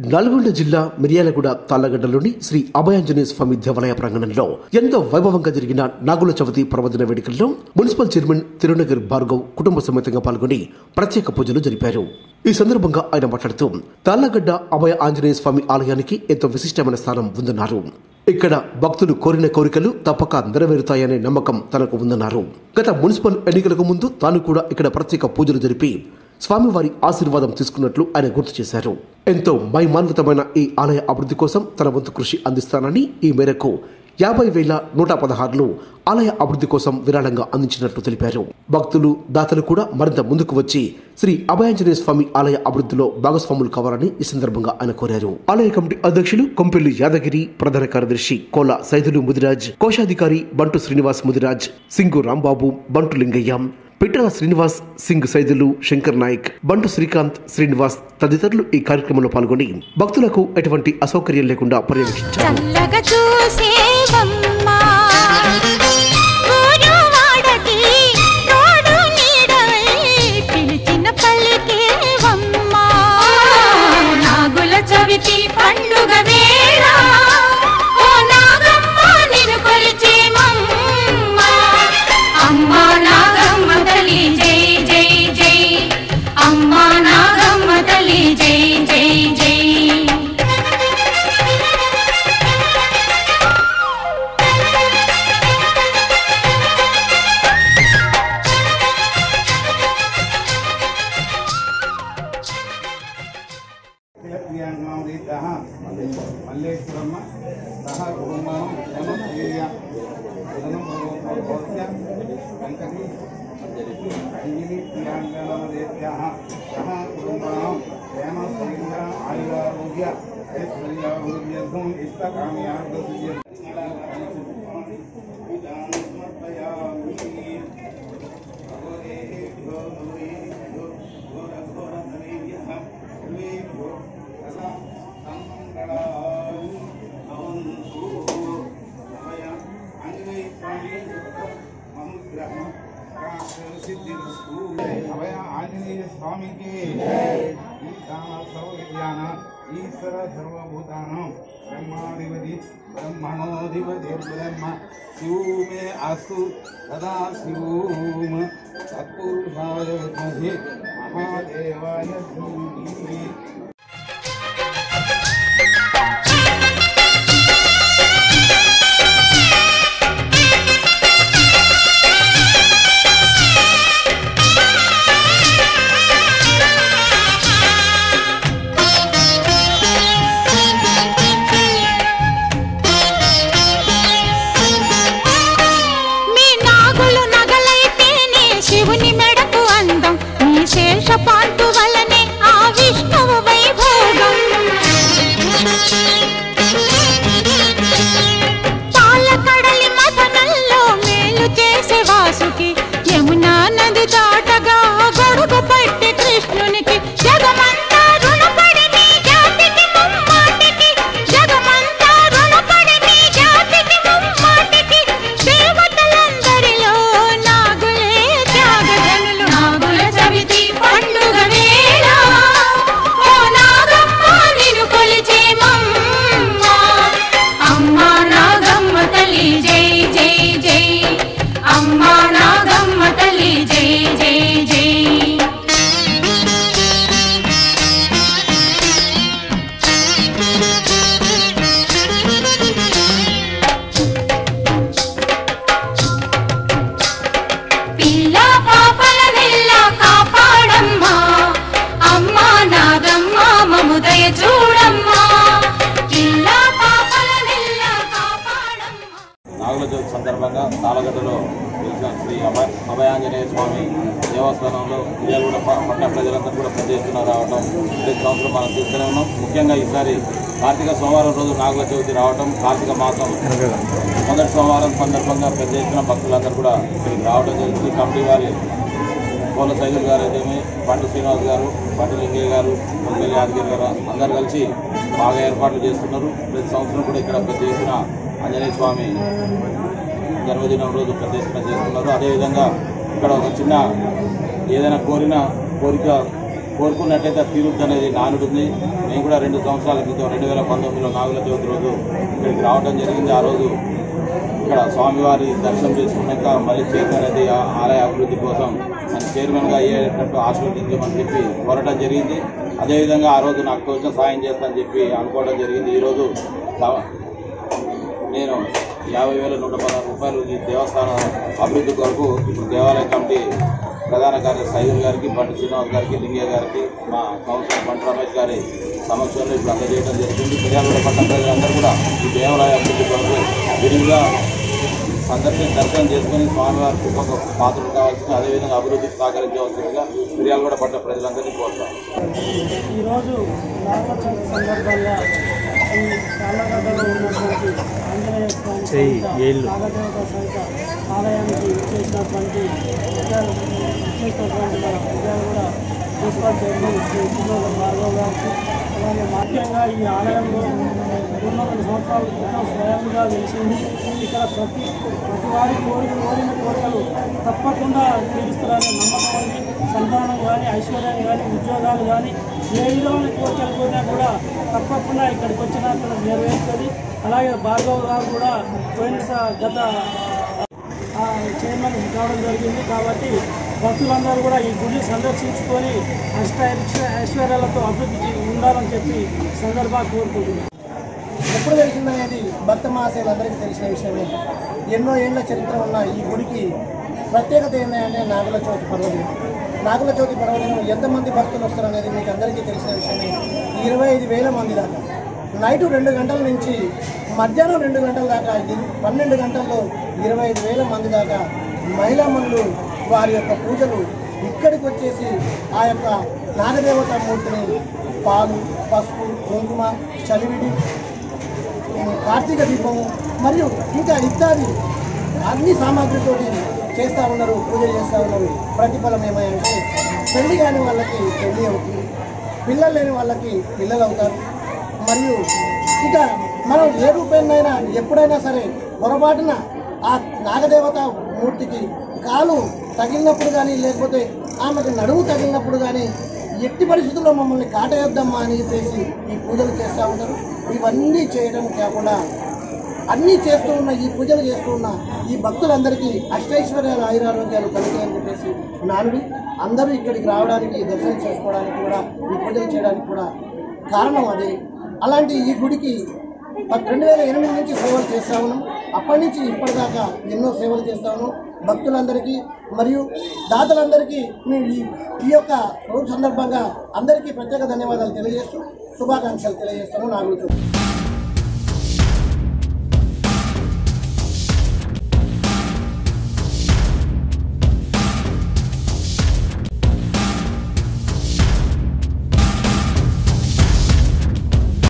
నల్గొండ జిల్లా మిర్యాలగూడ తాళ్లగడ్డలోని శ్రీ అభయాంజనేయ స్వామి దేవాలయ ప్రాంగణంలో ఎంతో వైభవంగా జరిగిన నాగుల చవితి పర్వదిన వేడుకల్లో మున్సిపల్ చైర్మన్ తిరునగర్ భార్గవ్ కుటుంబ సమేతంగా పాల్గొని ప్రత్యేక పూజలు జరిపారు ఈ సందర్భంగా ఆయన మాట్లాడుతూ తాళ్లగడ్డ అభయ ఆంజనేయ స్వామి ఆలయానికి ఎంతో విశిష్టమైన స్థానం ఉందన్నారు ఇక్కడ భక్తులు కోరిన కోరికలు తప్పక నెరవేరుతాయనే నమ్మకం తనకు ఉందన్నారు గత మున్సిపల్ ఎన్నికలకు ముందు తాను కూడా ఇక్కడ ప్రత్యేక పూజలు జరిపి స్వామివారి ఆశీర్వాదం తీసుకున్నట్లు ఆయన గుర్తు చేశారు ఎంతో మైమాన్వితమైన ఈ ఆలయ అభివృద్ధి కోసం తన వంతు కృషి అందిస్తానని ఈ మేరకు యాభై వేల నూట పదహారులు ఆలయ అభివృద్ధి కోసం విరాళంగా అందించినట్లు తెలిపారు భక్తులు దాతలు కూడా మరింత ముందుకు వచ్చి శ్రీ అభయాంజనేయ స్వామి ఆలయ అభివృద్ధిలో భాగస్వాములు కావాలని ఈ సందర్భంగా ఆయన కోరారు ఆలయ కమిటీ అధ్యక్షులు కొంపెల్లి యాదగిరి ప్రధాన కార్యదర్శి కోల సైదులు ముదిరాజ్ కోశాధికారి బంటు శ్రీనివాస్ ముదిరాజ్ సింగు రాంబాబు బంటు లింగయ్య పిట్టల శ్రీనివాస్ సింగ్ సైదులు శంకర్ నాయక్ బంటు శ్రీకాంత్ శ్రీనివాస్ తదితరులు ఈ కార్యక్రమంలో పాల్గొని భక్తులకు ఎటువంటి అసౌకర్యం లేకుండా పర్యవేక్షించారు చల్లగా చూసేవమ్మా ఊరువాడకి తోడు నీడవై పిలిచిన పలికేవమ్మా నాగుల చవితి పండుగ వేళ ఓ నాగమ్మ నిన్ను కొలిచేమమ్మా అమ్మా నాగమ్మ తల్లి జై జై జై అమ్మా నాగమ్మ తల్లి జై జై జై ప్రియాంకాంగీతః మల్లేశ్వరమ్మ సహ కుటుంబం ధనం వీర్య ధనం భవత్య వెంకటి అంజలి ప్రియాంకనామదేభ్యः సహ కుటుంబం ప్రేమ శ్రీంద్ర ఆయురారోగ్య ఐశ్వర్యాభివృద్ధ్యర్థం అభయ ఆంజనేయ స్వామికి ఈశాన సౌర్యాన ఈశ్వర సర్వభూతానం బ్రహ్మాధిపతి బ్రహ్మణోధిపతి బ్రహ్మ శివమే అస్తు సదా శివోమ సత్పురుషాయ విద్మహే మహాదేవాయ ధీమహి మీ నాగులు నగలైతేనే శివుని మెడకు అందం మీ శేషపాంటు వలనే ఆ విష్ణువు వైభోగం పాలకడలి మథనంలో మేలు చేసే వాసుకి యమునా నది దాటగా గొడుగు పట్టి కృష్ణునికి జగమంతా రుణపడి నీ జాతికి ముమ్మాటికి జగమంతా రుణపడి నీ జాతికి ముమ్మాటికి దేవతలందరిలో నాగులే త్యాగధనులు నాగుల చవితి పండుగ వేళ ఓ నాగమ్మ నిన్ను కొలిచేమమ్మ అమ్మా నాగమ్మ తల్లి జై జై జై అమ్మా నాగమ్మ తల్లి జై జై జై పిల్ల పాపల నెల్ల కాపాడమ్మా అమ్మా నాగమ్మ మముదయ చూడమ్మా పిల్ల పాపల నెల్ల కాపాడమ్మా నాగుల చవితి సందర్భంగా తాళగడ్డలో వెలిసిన శ్రీ అభయ అభయాంజనేయ స్వామి దేవస్థానంలో ఇదే కూడా ప- పట్టణ ప్రజలందరూ కూడా పెద్ద ఎత్తున రావటం ప్రతి సంవత్సరం మనం చూస్తూనే ఉన్నాం ముఖ్యంగా ఈసారి కార్తీక సోమవారం రోజు నాగుల చవితి రావటం కార్తీక మాసం మొదటి సోమవారం సందర్భంగా పెద్ద ఎత్తున భక్తులందరూ కూడా ఇక్కడికి రావడం జరిగింది కమిటీ వారి కోల సైదుల్ గారు అయితేమి బంటు శ్రీనివాస్ గారు బంటు లింగయ్య గారు పొంగల్ యాదగిరి గారు అందరు కలిసి బాగా ఏర్పాట్లు చేస్తున్నారు ప్రతి సంవత్సరం కూడా ఇక్కడ పెద్ద ఎత్తున ఆంజనేయ స్వామి జన్మదినం రోజు పెద్ద ఎత్తున చేస్తున్నారు అదేవిధంగా ఇక్కడ ఒక చిన్న ఏదైనా కోరిన కోరిక కోరుకున్నట్టయితే తీరుద్ది అనేది నానుడు ఉంది నేను కూడా రెండు సంవత్సరాల క్రితం రెండు వేల పంతొమ్మిదిలో నాగుల చవితి రోజు ఇక్కడికి రావడం జరిగింది ఆ రోజు ఇక్కడ స్వామివారి దర్శనం చేసుకున్నాక మళ్ళీ చైర్మన్ అది ఆ ఆలయ అభివృద్ధి కోసం నన్ను చైర్మన్గా అయ్యేటట్టు ఆశీర్వదించమని చెప్పి కోరడం జరిగింది అదేవిధంగా ఆ రోజు నాకు కొంచెం సాయం చేస్తానని చెప్పి అనుకోవడం జరిగింది ఈరోజు దా- నేను యాభై వేల నూట పదహారు రూపాయలు ఈ దేవస్థాన అభివృద్ధి కొరకు ఇప్పుడు దేవాలయ కమిటీ ప్రధాన కార్యదర్శి సైదుల్ గారికి బండి శ్రీనివాస్ గారికి లింగయ్య గారికి మా కౌన్సిలర్ బండి రమేష్ గారి సమక్షంలో ఇప్పుడు అందజేయడం జరిగింది మిర్యాలగూడ పట్టణ ప్రజలందరూ కూడా ఈ దేవాలయ అభివృద్ధి కొరకు విరివిగా సందర్శన దర్శనం చేసుకుని స్వామివారి కృపకు పాత్రలు కావాల్సిన అదేవిధంగా అభివృద్ధికి సహకరించవలసిందిగా మిర్యాలగూడ పట్టణ ప్రజలందరినీ కోరుతాం ఈరోజు నాగల చవితి సందర్భంగా ఈ సాలగడ్డలో ఉన్నటువంటి ఆంజనేయ స్వామి సహిత నాగదేవత సహిత ఆలయానికి చేసినటువంటి చేసినటువంటి మన విజయాలు కూడా మున్సిపల్ చైర్మన్ శ్రీ చిన్నోళ్ళ భార్గవ్ గారికి అలాగే ముఖ్యంగా ఈ ఆలయంలో రెండు వందల సంవత్సరాల క్రితం స్వయంగా వెలిసింది ఇక్కడ ప్రతి ప్రతి వారి కోరిక కోరిన కోరికలు తప్పకుండా తీరుస్తారనే నమ్మకం ఉంది సంతానం కానీ ఐశ్వర్యం కానీ ఉద్యోగాలు కానీ ఏ విధమైన కోరికలు కోరినా కూడా తప్పకుండా ఇక్కడికి వచ్చిన అక్కడ నెరవేరుతుంది అలాగే భార్గవ్ గారు కూడా పోయిన స- గత ఆ చైర్మన్ కావడం జరిగింది కాబట్టి భక్తులందరూ కూడా ఈ గుడిని సందర్శించుకొని అష్ట ఐశ్వ- ఐశ్వర్యాలతో అభివృద్ధి ఉండాలని చెప్పి ఈ సందర్భంగా కోరుకుంటున్నాను ఎప్పుడు తెలిసిందనేది భక్త మహాశయులందరికీ తెలిసిన విషయమే ఎన్నో ఏళ్ల చరిత్ర ఉన్న ఈ గుడికి ప్రత్యేకత ఏంటంటే నాగుల చవితి పర్వదినం నాగుల చవితి పర్వదినం ఎంతమంది భక్తులు వస్తారనేది మీకు అందరికీ తెలిసిన విషయమే ఇరవై ఐదు వేల మంది దాకా నైటు రెండు గంటల నుంచి మధ్యాహ్నం రెండు గంటల దాకా ఇది పన్నెండు గంటల్లో ఇరవై ఐదు వేల మంది దాకా మహిళా మనులు వారి యొక్క పూజలు ఇక్కడికి వచ్చేసి ఆ యొక్క నాగదేవత మూర్తిని పాలు పసుపు కుంకుమ చలివిడి కార్తీక దీపము మరియు ఇంకా ఇత్యాది అన్ని సామాగ్రితోటి చేస్తూ ఉన్నారు పూజలు చేస్తూ ఉన్నారు ప్రతిఫలం ఏమంటే పెళ్లి కాని వాళ్ళకి పెళ్లి అవుతుంది పిల్లలు లేని వాళ్ళకి పిల్లలు అవుతారు మరియు ఇక మనం ఏ రూపాయనైనా ఎప్పుడైనా సరే పొరపాటున ఆ నాగదేవత మూర్తికి కాలు తగిలినప్పుడు కానీ లేకపోతే ఆమెకు నడుము తగిలినప్పుడు కానీ ఎట్టి పరిస్థితుల్లో మమ్మల్ని కాటేద్దామా అని చెప్పేసి ఈ పూజలు చేస్తూ ఉంటారు ఇవన్నీ చేయడం కాకుండా అన్నీ చేస్తూ ఉన్న ఈ పూజలు చేస్తూ ఉన్న ఈ భక్తులందరికీ అష్టైశ్వర్యాలు ఆయురారోగ్యాలు కలుగుతాయని చెప్పేసి నానుడి అందరూ ఇక్కడికి రావడానికి దర్శనం చేసుకోవడానికి కూడా ఈ పూజలు చేయడానికి కూడా కారణం అదే అలాంటి ఈ గుడికి రెండు వేల ఎనిమిది నుంచి సేవలు చేస్తా ఉన్నాం అప్పటి నుంచి ఇప్పటిదాకా ఎన్నో సేవలు చేస్తా ఉన్నాం భక్తులందరికీ మరియు దాతలందరికీ మేము ఈ ఈ యొక్క రోజు సందర్భంగా అందరికీ ప్రత్యేక ధన్యవాదాలు తెలియజేస్తూ శుభాకాంక్షలు తెలియజేస్తాము నాగులు